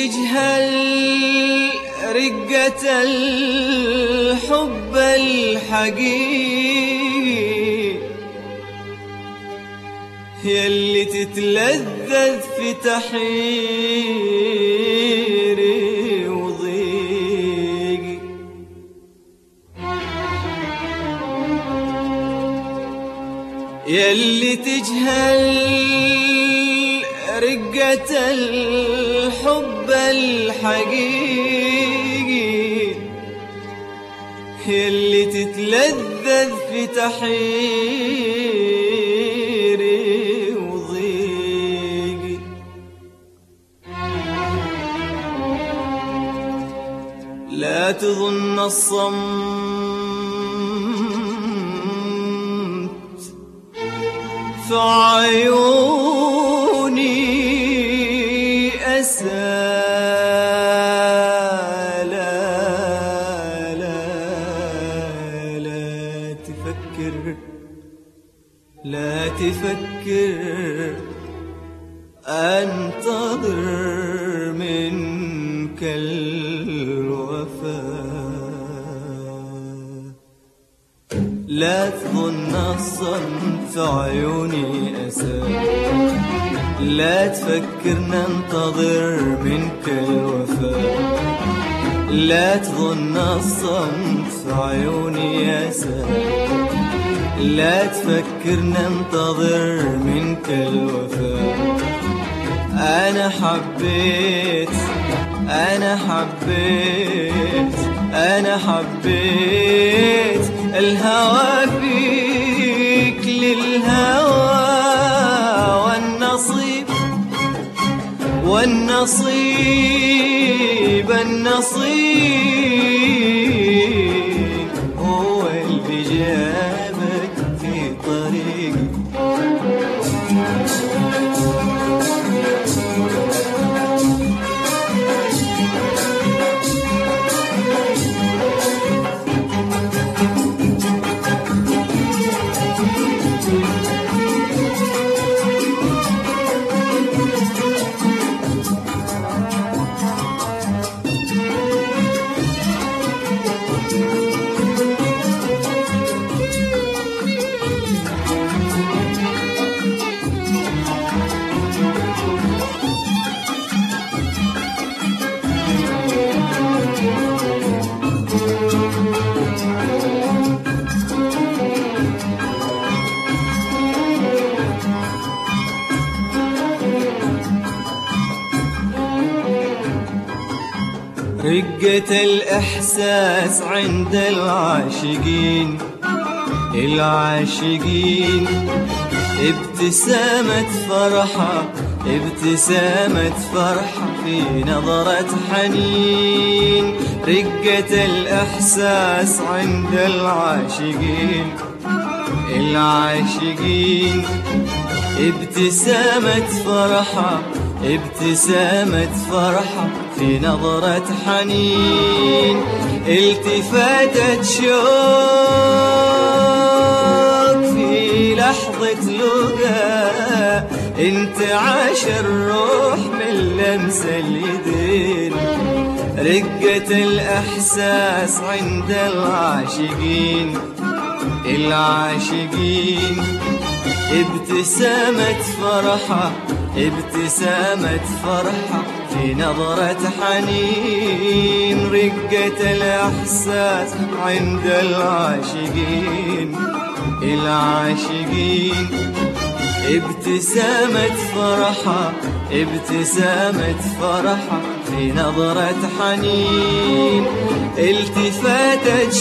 تجهل رقة الحب الحقيقي يلي تتلذذ في تحيري وضيقي يلي تجهل رقة الحب الحقيقي يلي تتلذذ في تحيري وضيقي لا تظن الصمت في عيوني أسى لا لا لا تفكر لا تفكر أنتظر منك الوفاء لا تظن الصمت في عيوني أسى لا تفكر ننتظر منك الوفاء لا تظن الصمت في عيوني أسى لا تفكر ننتظر منك الوفاء أنا حبيت أنا حبيت أنا حبيت الهوى فيك للهوى والنصيب والنصيب النصيب هو اللي جابك في طريقي رقة الإحساس عند العاشقين العاشقين ابتسامة فرحة ابتسامة فرحة في نظرة حنين رقة الإحساس عند العاشقين العاشقين ابتسامة فرحة ابتسامة فرحة في نظرة حنين التفاتت شوق في لحظة لقا انت عاش الروح من لمسة اليدين رقة الإحساس عند العاشقين العاشقين ابتسامة فرحة ابتسامة فرحة في نظرة حنين رقة الإحساس عند العاشقين العاشقين ابتسامة فرحة ابتسامة فرحة في نظرة حنين التفاتت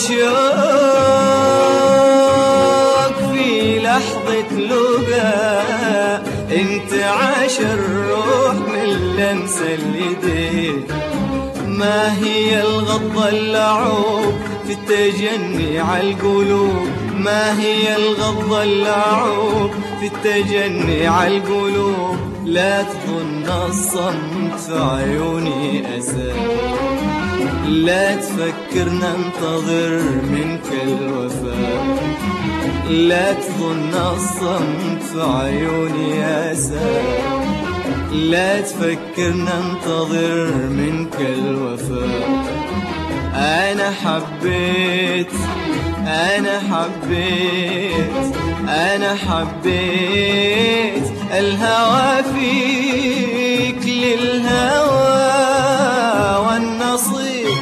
شوق في لحظة لقا انت عاش الروح من لمسة اليدين ما هي الغضة اللعوب في التجني على القلوب ما هي الغضة اللعوب في التجني على القلوب لا تظن الصمت في عيوني أسى لا تفكر ننتظر منك الوفاء لا تظن الصمت في عيوني أسى لا تفكر ننتظر منك الوفاء أنا حبيت أنا حبيت أنا حبيت الهوى فيك للهوى والنصيب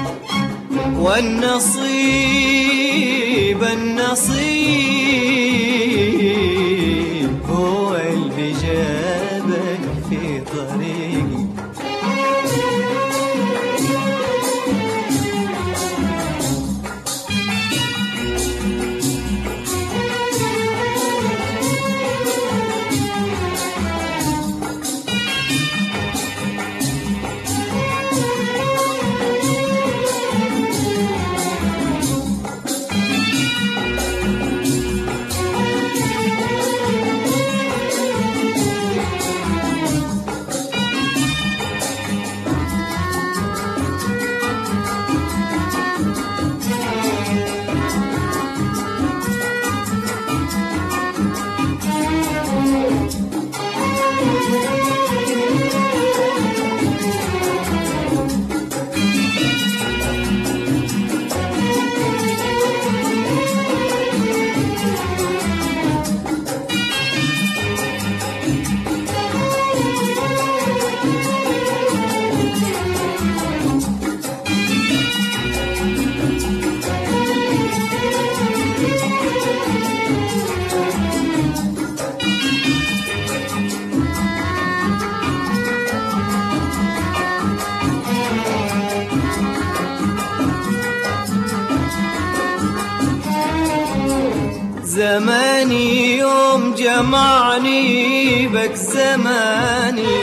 والنصيب النصيب هو اللي جابك في طريقي زماني يوم جمعني بك زماني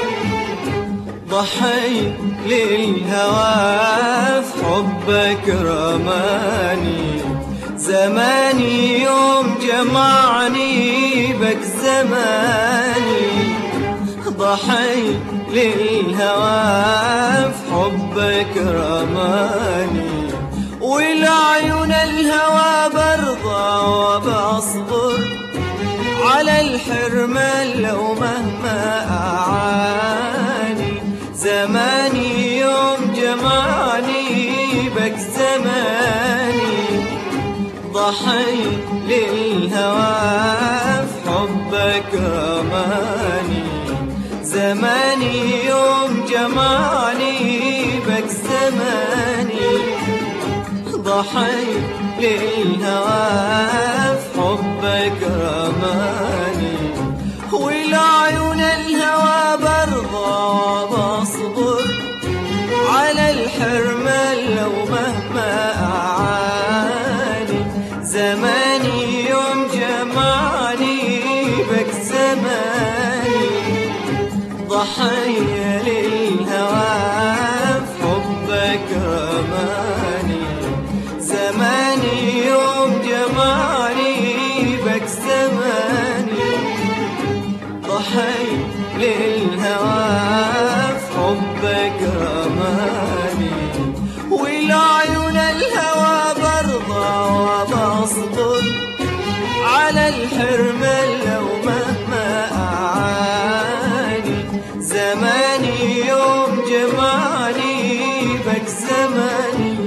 ضحيت للهوى في حبك رماني زماني يوم جمعني بك زماني ضحيت للهوى في حبك رماني والعيون الهوى برضى وبصبر على الحرمان لو مهما أعاني زماني يوم جمعني بك زماني ضحيت للهوى في حبك رماني زماني يوم جمعني بك زماني ضحيت للهوى في حبك رماني والعيون الهوى برضى بصبر على الحرمان لو مهما أعاني زماني يوم جمعني بك زماني ضحية للهوى في حبك رماني زماني يوم جمعني بك زماني ضحيت للهوى في حبك رماني والعيون الهوى برضى وبصبر على الحرمان لو مهما أعاني زماني يوم جمعني بك زماني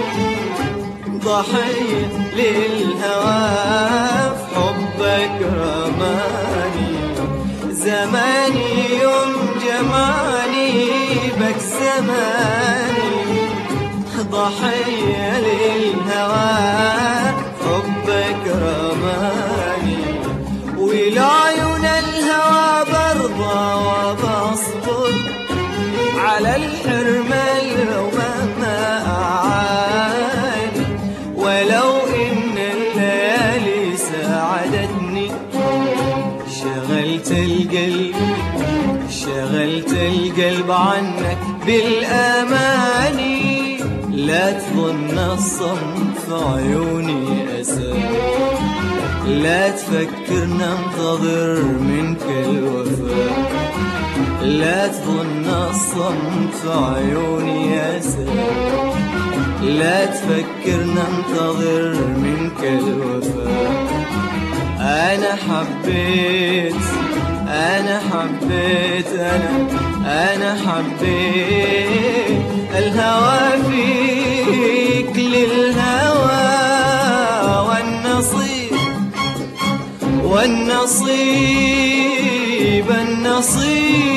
ضحيت للهوى في حبك رماني زماني يوم جمعني بك زماني ضحية للهوى حبك رماني والعيون الهوى برضى وبصبر على الحرمان لو مهما أعاني ولو إن الليالي ساعدتني شغلت القلب شغلت القلب عنك بالأماني لا تظن الصمت في عيوني أسى لا تفكر ننتظر منك الوفاء لا تظن الصمت في عيوني أسى لا تفكر ننتظر منك الوفاء أنا حبيت أنا حبيت أنا أنا حبيت الهوى فيك للهوى والنصيب والنصيب النصيب